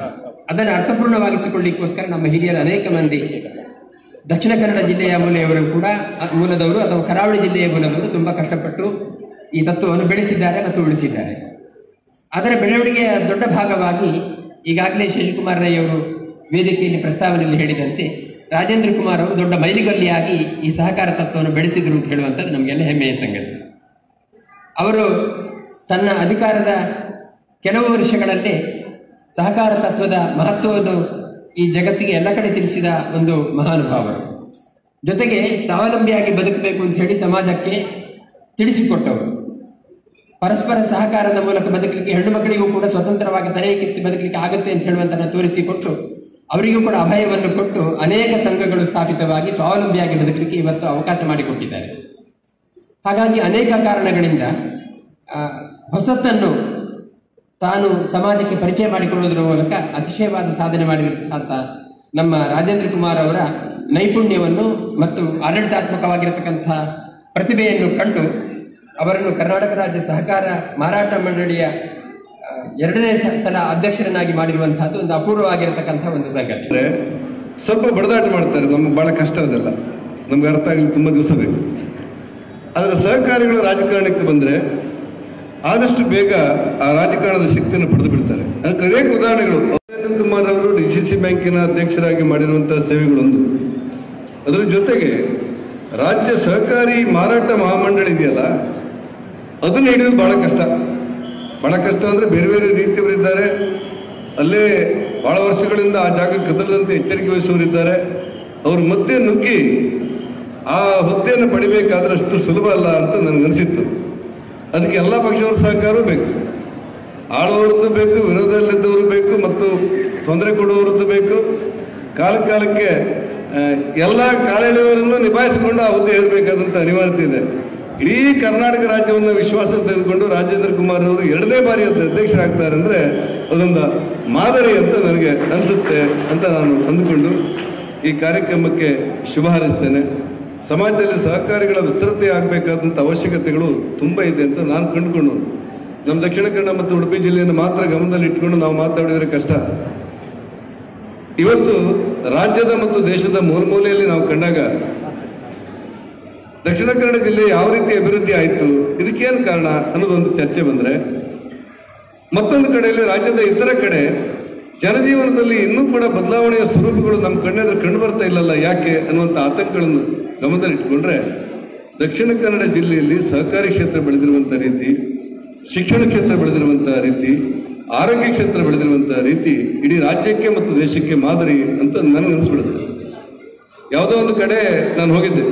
ಅದನ್ನು ಅರ್ಥಪೂರ್ಣವಾಗಿಸಿಕೊಳ್ಳಿಕ್ಕೋಸ್ಕರ ನಮ್ಮ ಹಿರಿಯರು ಅನೇಕ ಮಂದಿ ದಕ್ಷಿಣ ಕನ್ನಡ ಜಿಲ್ಲೆಯ ಮೂಲೆಯವರು ಕೂಡ ಅ- ಮೂಲದವರು ಅಥವಾ ಕರಾವಳಿ ಜಿಲ್ಲೆಯ ಮೂಲದವರು ತುಂಬಾ ಕಷ್ಟಪಟ್ಟು ಈ ತತ್ವವನ್ನು ಬೆಳೆಸಿದ್ದಾರೆ ಮತ್ತು ಉಳಿಸಿದ್ದಾರೆ ಅದರ ಬೆಳವಣಿಗೆಯ ದೊಡ್ಡ ಭಾಗವಾಗಿ ಈಗಾಗಲೇ ಶಶಿಕುಮಾರ್ ರೈ ಅವರು ವೇದಿಕೆಯಲ್ಲಿ ಪ್ರಸ್ತಾವನೆಯಲ್ಲಿ ಹೇಳಿದಂತೆ ರಾಜೇಂದ್ರ ಕುಮಾರ್ ಅವರು ದೊಡ್ಡ ಮೈಲಿಗಲ್ಲಿಯಾಗಿ ಈ ಸಹಕಾರ ತತ್ವವನ್ನು ಬೆಳೆಸಿದರು ಅಂತ ಹೇಳುವಂಥದ್ದು ನಮಗೆಲ್ಲ ಹೆಮ್ಮೆಯ ಸಂಗತಿ ಅವರು ತನ್ನ ಅಧಿಕಾರದ ಕೆಲವು ವರ್ಷಗಳಲ್ಲೇ ಸಹಕಾರ ತತ್ವದ ಮಹತ್ವವನ್ನು ಈ ಜಗತ್ತಿಗೆ ಎಲ್ಲ ಕಡೆ ತಿಳಿಸಿದ ಒಂದು ಮಹಾನುಭಾವರು ಜೊತೆಗೆ ಸ್ವಾವಲಂಬಿಯಾಗಿ ಬದುಕಬೇಕು ಅಂತ ಹೇಳಿ ಸಮಾಜಕ್ಕೆ ತಿಳಿಸಿಕೊಟ್ಟವರು ಪರಸ್ಪರ ಸಹಕಾರದ ಮೂಲಕ ಬದುಕಲಿಕ್ಕೆ ಹೆಣ್ಣು ಮಕ್ಕಳಿಗೂ ಕೂಡ ಸ್ವತಂತ್ರವಾಗಿ ತಲೆ ಕಿತ್ತಿ ಬದುಕಲಿಕ್ಕೆ ಆಗುತ್ತೆ ಅಂತ ಹೇಳುವಂತನ್ನ ತೋರಿಸಿಕೊಟ್ಟು ಅವರಿಗೂ ಕೂಡ ಅಭಯವನ್ನು ಕೊಟ್ಟು ಅನೇಕ ಸಂಘಗಳು ಸ್ಥಾಪಿತವಾಗಿ ಸ್ವಾವಲಂಬಿಯಾಗಿ ಬದುಕಲಿಕ್ಕೆ ಇವತ್ತು ಅವಕಾಶ ಮಾಡಿಕೊಟ್ಟಿದ್ದಾರೆ ಹಾಗಾಗಿ ಅನೇಕ ಕಾರಣಗಳಿಂದ ಆ, ಹೊಸತನ್ನು ತಾನು ಸಮಾಜಕ್ಕೆ ಪರಿಚಯ ಮಾಡಿಕೊಳ್ಳುವುದರ ಮೂಲಕ ಅತಿಶಯವಾದ ಸಾಧನೆ ಮಾಡಿರುವಂತ ನಮ್ಮ ರಾಜೇಂದ್ರ ಕುಮಾರ್ ಅವರ ನೈಪುಣ್ಯವನ್ನು ಮತ್ತು ಆಡಳಿತಾತ್ಮಕವಾಗಿರತಕ್ಕಂಥ ಪ್ರತಿಭೆಯನ್ನು ಕಂಡು ಅವರನ್ನು ಕರ್ನಾಟಕ ರಾಜ್ಯ ಸಹಕಾರ ಮಾರಾಟ ಮಂಡಳಿಯ ಆ, ಎರಡನೇ ಸ- ಸಲ ಅಧ್ಯಕ್ಷರನ್ನಾಗಿ ಮಾಡಿರುವಂತಹದ್ದು ಒಂದು ಅಪೂರ್ವವಾಗಿರತಕ್ಕಂಥ ಒಂದು ಸಂಗತಿ ಅಂದ್ರೆ ಸ್ವಲ್ಪ ಬಡದಾಟ ಮಾಡ್ತಾರೆ ನಮ್ಗೆ ಬಹಳ ಕಷ್ಟ ಅದೆಲ್ಲ ನಮ್ಗೆ ಅರ್ಥ ಆಗಲಿ ತುಂಬ ದಿವಸ ಬೇಕು ಆದರೆ ಸಹಕಾರಿಗಳು ರಾಜಕಾರಣಕ್ಕೆ ಬಂದರೆ ಆದಷ್ಟು ಬೇಗ ಆ ರಾಜಕಾರಣದ ಶಕ್ತಿಯನ್ನು ಪಡೆದು ಬಿಡ್ತಾರೆ ಅದಕ್ಕೆ ಅನೇಕ ಉದಾಹರಣೆಗಳು ಅರವಿಂದ ಕುಮಾರ್ ಅವರು ಡಿ ಸಿ ಸಿ ಬ್ಯಾಂಕಿನ ಅಧ್ಯಕ್ಷರಾಗಿ ಮಾಡಿರುವಂತಹ ಸೇವೆಗಳೊಂದು ಅದರ ಜೊತೆಗೆ ರಾಜ್ಯ ಸಹಕಾರಿ ಮಾರಾಟ ಮಹಾಮಂಡಳಿ ಇದೆಯಲ್ಲ ಅದನ್ನು ಹಿಡಿಯೋದು ಬಹಳ ಕಷ್ಟ ಬಹಳ ಕಷ್ಟ ಅಂದರೆ ಬೇರೆ ಬೇರೆ ರೀತಿಯವರಿದ್ದಾರೆ ಅಲ್ಲೇ ಬಹಳ ವರ್ಷಗಳಿಂದ ಆ ಜಾಗ ಕದಲದಂತೆ ಎಚ್ಚರಿಕೆ ವಹಿಸುವವರಿದ್ದಾರೆ ಅವ್ರ ಮಧ್ಯೆ ನುಗ್ಗಿ ಆ ಹುದ್ದೆಯನ್ನು ಪಡಿಬೇಕಾದ್ರೆ ಅಷ್ಟು ಸುಲಭ ಅಲ್ಲ ಅಂತ ನನಗನ್ಸಿತ್ತು ಅದಕ್ಕೆ ಎಲ್ಲ ಪಕ್ಷದವ್ರ ಸಹಕಾರವೂ ಬೇಕು ಆಳುವವ್ರದ್ದು ಬೇಕು ವಿರೋಧದಲ್ಲಿದ್ದವರು ಬೇಕು ಮತ್ತು ತೊಂದರೆ ಕೊಡುವವರದ್ದು ಬೇಕು ಕಾಲ ಕಾಲಕ್ಕೆ ಆ, ಎಲ್ಲ ಕಾಲೆಳೆಯವರನ್ನು ನಿಭಾಯಿಸಿಕೊಂಡು ಆ ಹುದ್ದೆ ಏರಬೇಕಾದಂಥ ಅನಿವಾರ್ಯತೆ ಇದೆ ಇಡೀ ಕರ್ನಾಟಕ ರಾಜ್ಯವನ್ನು ವಿಶ್ವಾಸ ತೆಗೆದುಕೊಂಡು ರಾಜೇಂದ್ರ ಕುಮಾರ್ ಅವರು ಎರಡನೇ ಬಾರಿ ಅದ್ ಅಧ್ಯಕ್ಷರಾಗ್ತಾರೆ ಅಂದರೆ ಅದೊಂದು ಮಾದರಿ ಅಂತ ನನಗೆ ಅನಿಸುತ್ತೆ ಅಂತ ನಾನು ಅಂದುಕೊಂಡು ಈ ಕಾರ್ಯಕ್ರಮಕ್ಕೆ ಶುಭ ಹಾರೈಸ್ತೇನೆ ಸಮಾಜದಲ್ಲಿ ಸಹಕಾರಿಗಳ ವಿಸ್ತೃತಿ ಆಗಬೇಕಾದಂಥ ಅವಶ್ಯಕತೆಗಳು ತುಂಬ ಇದೆ ಅಂತ ನಾನು ಕಂಡುಕೊಂಡು ನಮ್ಮ ದಕ್ಷಿಣ ಕನ್ನಡ ಮತ್ತು ಉಡುಪಿ ಜಿಲ್ಲೆಯನ್ನು ಮಾತ್ರ ಗಮನದಲ್ಲಿ ಇಟ್ಕೊಂಡು ನಾವು ಮಾತಾಡಿದರೆ ಕಷ್ಟ ಇವತ್ತು ರಾಜ್ಯದ ಮತ್ತು ದೇಶದ ಮೂಲೆಯಲ್ಲಿ ನಾವು ಕಂಡಾಗ ದಕ್ಷಿಣ ಕನ್ನಡ ಜಿಲ್ಲೆ ಯಾವ ರೀತಿ ಅಭಿವೃದ್ಧಿ ಆಯಿತು ಇದಕ್ಕೇನು ಕಾರಣ ಅನ್ನೋದೊಂದು ಚರ್ಚೆ ಬಂದರೆ ಮತ್ತೊಂದು ಕಡೆಯಲ್ಲಿ ರಾಜ್ಯದ ಇತರ ಕಡೆ ಜನಜೀವನದಲ್ಲಿ ಇನ್ನೂ ಕೂಡ ಬದಲಾವಣೆಯ ಸ್ವರೂಪಗಳು ನಮ್ಮ ಕಣ್ಣೆದುರು ಕಂಡು ಬರ್ತಾ ಇಲ್ಲಲ್ಲ ಯಾಕೆ ಅನ್ನುವಂಥ ಆತಂಕಗಳನ್ನು ಗಮನದಲ್ಲಿಟ್ಕೊಂಡ್ರೆ ದಕ್ಷಿಣ ಕನ್ನಡ ಜಿಲ್ಲೆಯಲ್ಲಿ ಸಹಕಾರಿ ಕ್ಷೇತ್ರ ಬೆಳೆದಿರುವಂಥ ರೀತಿ ಶಿಕ್ಷಣ ಕ್ಷೇತ್ರ ಬೆಳೆದಿರುವಂಥ ರೀತಿ ಆರೋಗ್ಯ ಕ್ಷೇತ್ರ ಬೆಳೆದಿರುವಂಥ ರೀತಿ ಇಡೀ ರಾಜ್ಯಕ್ಕೆ ಮತ್ತು ದೇಶಕ್ಕೆ ಮಾದರಿ ಅಂತ ನನಗನ್ಸ್ಬಿಡುತ್ತೆ ಯಾವುದೋ ಒಂದು ಕಡೆ ನಾನು ಹೋಗಿದ್ದೆ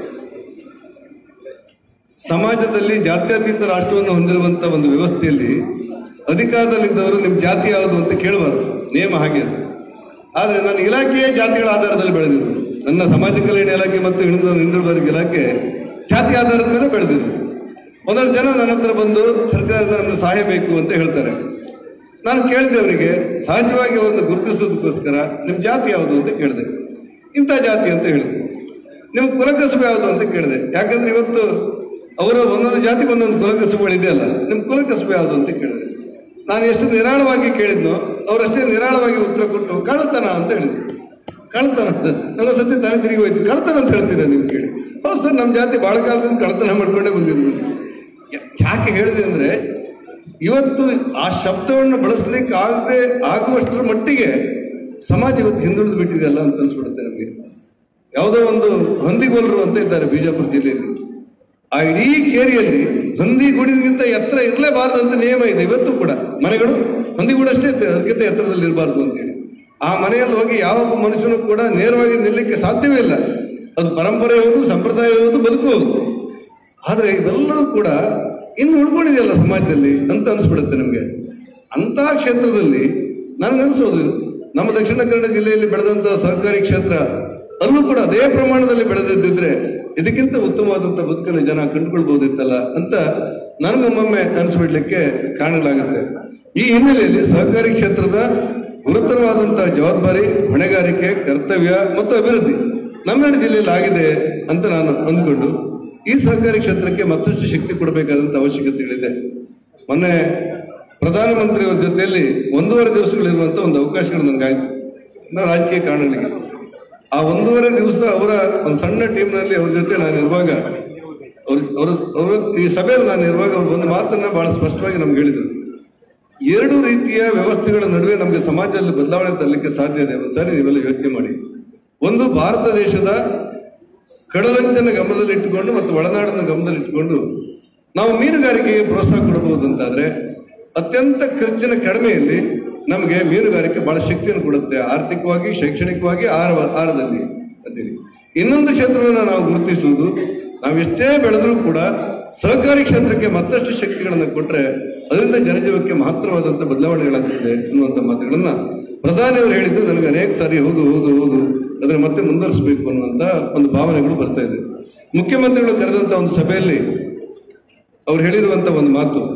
ಸಮಾಜದಲ್ಲಿ ಜಾತ್ಯತೀತ ರಾಷ್ಟ್ರವನ್ನು ಹೊಂದಿರುವಂಥ ಒಂದು ವ್ಯವಸ್ಥೆಯಲ್ಲಿ ಅಧಿಕಾರದಲ್ಲಿದ್ದವರು ನಿಮ್ಮ ಜಾತಿ ಯಾವುದು ಅಂತ ಕೇಳಬಾರ್ದು ನಿಯಮ ಹಾಗೆ ಅದು. ಆದರೆ ನನ್ನ ಇಲಾಖೆಯೇ ಜಾತಿಗಳ ಆಧಾರದಲ್ಲಿ ಬೆಳೆದಿದ್ದು ನನ್ನ ಸಮಾಜ ಕಲ್ಯಾಣ ಇಲಾಖೆ ಮತ್ತು ಹಿಂದುಳಿದ ಹಿಂದುಳಿದ ಇಲಾಖೆ ಜಾತಿ ಆಧಾರದ ಮೇಲೆ ಬೆಳೆದಿದ್ದು ಒಂದಷ್ಟು ಜನ ನನ್ನ ಹತ್ರ ಬಂದು ಸರ್ಕಾರದಿಂದ ನಮಗೆ ಸಹಾಯ ಬೇಕು ಅಂತ ಹೇಳ್ತಾರೆ ನಾನು ಕೇಳಿದೆ ಅವರಿಗೆ ಸಹಜವಾಗಿ ಅವರನ್ನು ಗುರುತಿಸೋದಕ್ಕೋಸ್ಕರ ನಿಮ್ಮ ಜಾತಿ ಯಾವುದು ಅಂತ ಕೇಳಿದೆ ಇಂಥ ಜಾತಿ ಅಂತ ಹೇಳಿದೆ ನಿಮ್ಮ ಕುಲಕಸುಬು ಯಾವುದು ಅಂತ ಕೇಳಿದೆ ಯಾಕಂದ್ರೆ ಇವತ್ತು ಅವರ ಒಂದೊಂದು ಜಾತಿಗೆ ಒಂದೊಂದು ಕುಲಕಸುಬುಗಳು ಇದೆಯಲ್ಲ ನಿಮ್ಮ ಕುಲಕಸುಬು ಯಾವುದು ಅಂತ ಕೇಳಿದೆ ನಾನು ಎಷ್ಟು ನಿರಾಳವಾಗಿ ಕೇಳಿದ್ನೋ ಅವರಷ್ಟೇ ನಿರಾಳವಾಗಿ ಉತ್ತರ ಕೊಟ್ಟು ಕಳ್ತನ ಅಂತ ಹೇಳಿದ್ರು ಕಳ್ತನ ನನ್ನ ಸತ್ಯ ತಲೆ ತಿರುಗಿ ಹೋಯ್ತು ಕಳ್ತನ ಅಂತ ಹೇಳ್ತೀರಾ ನೀವು ಕೇಳಿ ಹೌದು ಸರ್ ನಮ್ಮ ಜಾತಿ ಬಹಳ ಕಾಲದಿಂದ ಕಳ್ತನ ಮಾಡ್ಕೊಂಡೇ ಬಂದಿರೋದು ಯಾ- ಯಾಕೆ ಹೇಳಿದೆ ಅಂದ್ರೆ ಇವತ್ತು ಆ ಶಬ್ದವನ್ನು ಬಳಸಲಿಕ್ಕೆ ಆಗದೆ ಆಗುವಷ್ಟರ ಮಟ್ಟಿಗೆ ಸಮಾಜ ಇವತ್ತು ಹಿಂದುಳಿದು ಬಿಟ್ಟಿದೆಯಲ್ಲ ಅಂತ ಅನ್ಸ್ಬಿಡುತ್ತೆ ನಮಗೆ ಯಾವುದೋ ಒಂದು ಹಂದಿಗೋಲರು ಅಂತ ಇದ್ದಾರೆ ಬಿಜಾಪುರ ಜಿಲ್ಲೆಯಲ್ಲಿ ಆ ಇಡೀ ಕೇರಿಯಲ್ಲಿ ಹಂದಿಗೂಡಿಗಿಂತ ಎತ್ತರ ಇರಲೇಬಾರದು ಅಂತ ನಿಯಮ ಇದೆ ಇವತ್ತು ಕೂಡ ಮನೆಗಳು ಹಂದಿಗೂಡಷ್ಟೇ ಎತ್ತ- ಅದಕ್ಕಿಂತ ಎತ್ತರದಲ್ಲಿ ಇರಬಾರ್ದು ಅಂತೇಳಿ ಆ ಮನೆಯಲ್ಲಿ ಹೋಗಿ ಯಾವ ಒಬ್ಬ ಮನುಷ್ಯನು ಕೂಡ ನೇರವಾಗಿ ನಿಲ್ಲಕ್ಕೆ ಸಾಧ್ಯವೇ ಇಲ್ಲ ಅದು ಪರಂಪರೆ ಹೌದು ಸಂಪ್ರದಾಯ ಹೌದು ಬದುಕು ಹೌದು ಆದ್ರೆ ಇವೆಲ್ಲವೂ ಕೂಡ ಇನ್ನು ಉಳ್ಕೊಂಡಿದೆಯಲ್ಲ ಸಮಾಜದಲ್ಲಿ ಅಂತ ಅನಿಸ್ಬಿಡುತ್ತೆ ನಮಗೆ ಅಂತಹ ಕ್ಷೇತ್ರದಲ್ಲಿ ನನಗನ್ಸೋದು ನಮ್ಮ ದಕ್ಷಿಣ ಕನ್ನಡ ಜಿಲ್ಲೆಯಲ್ಲಿ ಬೆಳೆದಂತಹ ಸಹಕಾರಿ ಕ್ಷೇತ್ರ ಅಲ್ಲೂ ಕೂಡ ಅದೇ ಪ್ರಮಾಣದಲ್ಲಿ ಬೆಳೆದಿದ್ದಿದ್ರೆ ಇದಕ್ಕಿಂತ ಉತ್ತಮವಾದಂತಹ ಬದುಕನ್ನು ಜನ ಕಂಡುಕೊಳ್ಬಹುದಿತ್ತಲ್ಲ ಅಂತ ನನಗೊಮ್ಮೊಮ್ಮೆ ಅನಿಸ್ಬಿಡ್ಲಿಕ್ಕೆ ಕಾರಣಗಳಾಗುತ್ತೆ ಈ ಹಿನ್ನೆಲೆಯಲ್ಲಿ ಸಹಕಾರಿ ಕ್ಷೇತ್ರದ ಗುರುತರವಾದಂತಹ ಜವಾಬ್ದಾರಿ ಹೊಣೆಗಾರಿಕೆ ಕರ್ತವ್ಯ ಮತ್ತು ಅಭಿವೃದ್ಧಿ ನಮ್ಮ ಜಿಲ್ಲೆಯಲ್ಲಿ ಆಗಿದೆ ಅಂತ ನಾನು ಅಂದ್ಕೊಂಡು ಈ ಸಹಕಾರಿ ಕ್ಷೇತ್ರಕ್ಕೆ ಮತ್ತಷ್ಟು ಶಕ್ತಿ ಕೊಡಬೇಕಾದಂತ ಅವಶ್ಯಕತೆಗಳಿದೆ ಮೊನ್ನೆ ಪ್ರಧಾನಮಂತ್ರಿಯವರ ಜೊತೆಯಲ್ಲಿ ಒಂದೂವರೆ ದಿವಸಗಳಿರುವಂತ ಒಂದು ಅವಕಾಶಗಳು ನನಗಾಯ್ತು ನಾವು ರಾಜಕೀಯ ಕಾರಣಗಳಿಗೆ ಆ ಒಂದೂವರೆ ದಿವಸ ಅವರ ಒಂದು ಸಣ್ಣ ಟೀಮ್ನಲ್ಲಿ ಅವ್ರ ಜೊತೆ ನಾನು ಇರುವಾಗ ಅವ್ರ ಅವರು ಅವರು ಈ ಸಭೆಯಲ್ಲಿ ನಾನು ಇರುವಾಗ ಅವ್ರು ಒಂದು ಮಾತನ್ನ ಬಹಳ ಸ್ಪಷ್ಟವಾಗಿ ನಮ್ಗೆ ಹೇಳಿದರು ಎರಡು ರೀತಿಯ ವ್ಯವಸ್ಥೆಗಳ ನಡುವೆ ನಮಗೆ ಸಮಾಜದಲ್ಲಿ ಬದಲಾವಣೆ ತರಲಿಕ್ಕೆ ಸಾಧ್ಯ ಇದೆ ಒಂದ್ಸಾರಿ ನೀವೆಲ್ಲ ಯೋಚನೆ ಮಾಡಿ ಒಂದು ಭಾರತ ದೇಶದ ಕಡಲಂಚನ ಗಮನದಲ್ಲಿಟ್ಟುಕೊಂಡು ಮತ್ತು ಒಳನಾಡನ್ನು ಗಮನದಲ್ಲಿಟ್ಟುಕೊಂಡು ನಾವು ಮೀನುಗಾರಿಕೆಗೆ ಪ್ರೋತ್ಸಾಹ ಕೊಡಬಹುದು ಅಂತಾದ್ರೆ ಅತ್ಯಂತ ಖರ್ಚಿನ ಕಡಿಮೆಯಲ್ಲಿ ನಮಗೆ ಮೀನುಗಾರಿಕೆ ಬಹಳ ಶಕ್ತಿಯನ್ನು ಕೊಡುತ್ತೆ ಆರ್ಥಿಕವಾಗಿ ಶೈಕ್ಷಣಿಕವಾಗಿ ಆಹಾರ ಆಹಾರದಲ್ಲಿ ಅಂತೇಳಿ ಇನ್ನೊಂದು ಕ್ಷೇತ್ರವನ್ನು ನಾವು ಗುರುತಿಸುವುದು ನಾವು ಎಷ್ಟೇ ಬೆಳೆದರೂ ಕೂಡ ಸಹಕಾರಿ ಕ್ಷೇತ್ರಕ್ಕೆ ಮತ್ತಷ್ಟು ಶಕ್ತಿಗಳನ್ನು ಕೊಟ್ಟರೆ ಅದರಿಂದ ಜನಜೀವಕ್ಕೆ ಮಹತ್ತರವಾದಂಥ ಬದಲಾವಣೆಗಳಾಗ್ತದೆ ಅನ್ನುವಂಥ ಮಾತುಗಳನ್ನ ಪ್ರಧಾನಿಯವರು ಹೇಳಿದ್ದು ನನಗೆ ಅನೇಕ ಸಾರಿ ಹೌದು ಹೌದು ಹೌದು ಅದನ್ನು ಮತ್ತೆ ಮುಂದುವರಿಸಬೇಕು ಅನ್ನುವಂಥ ಒಂದು ಭಾವನೆಗಳು ಬರ್ತಾ ಇದೆ ಮುಖ್ಯಮಂತ್ರಿಗಳು ಕರೆದಂಥ ಒಂದು ಸಭೆಯಲ್ಲಿ ಅವ್ರು ಹೇಳಿರುವಂತ ಒಂದು ಮಾತು